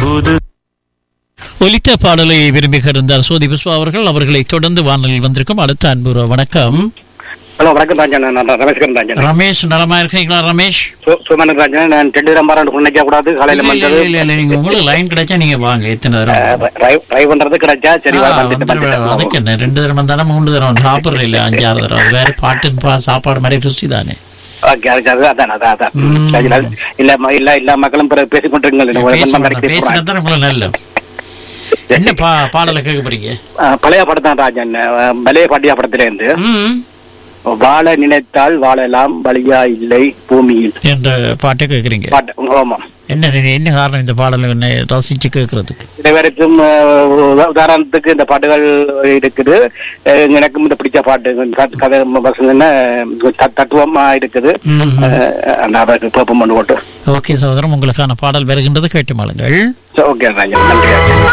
தூது ஒலித்த பாடலை விரும்பி இருந்தார் சோதி புஷ்பா அவர்கள் அவர்களை தொடர்ந்து வானலில் வந்திருக்கும் அடுத்த அன்பு வணக்கம் ஹலோ வணக்கம் ராஜன் நான் ரமேஷ்கரன் ராஜன் ரமேஷ் நலமா இருக்கீங்களா ரமேஷ் சு- சுமன் ராஜன் நான் ரெண்டு தரம் பாராட்டு நினைக்க கூடாது காலையில இல்ல, இல்ல, வந்தது இல்ல, இல்ல, நீங்க உங்களுக்கு லைன் கிடைச்சா நீங்க வாங்க எத்தனை தரம் ட்ரை பண்றது கிடைச்சா சரி ஆ, வர வந்துட்டு வந்துருவேன். வந்துட்டேன். அதுக்கு என்ன ரெண்டு தரம் தானே மூணு தரம் சாப்பிடுறது இல்ல அஞ்சாறு தரம் அது வேற பாட்டு பா- சாப்பாடு மாதிரி ருசி தானே ஓகே, அது- அது- அதான் அதான் அதான் ம். சரி, அது- இல்ல ம- இல்ல இல்ல மக்களும் பிறகு பேசிக் கொண்டிருங்கள் ஒரு பேச மணி நேரம் பேசி பேசினா போறாங்க. தான் உங்களுக்கு நல்ல என்ன பா பாடலை கேட்க போறீங்க ஆ, பழைய படம் தான் ராஜன் ஆ, பழைய பாட்டியா படத்துல இருந்து ம். வாழ நினைத்தால் வாழலாம் வழியா இல்லை பூமியில் என்ற பாட்டை கேட்குறீங்க பாட்டு ஆமா என்ன நீங்க- என்ன காரணம் இந்த பாடலை என்ன ரசிச்சு கேட்கறதுக்கு இதுவரைக்கும் அஹ், உதா- உதாரணத்துக்கு இந்த பாட்டுகள் இருக்குது அஹ், எனக்கும் இந்த பிடிச்ச பாட்டு கத- கதை பசங்கன்னா த- தத்துவமா இருக்குது ம். அஹ், நான் அதை கோப்பம் பண்ணி போட்டு ஓகே சகோதரம் உங்களுக்கான பாடல் வருகின்றது கேட்டு மாளுங்கள் ஓகே ராஜன் நன்றி ராஜன்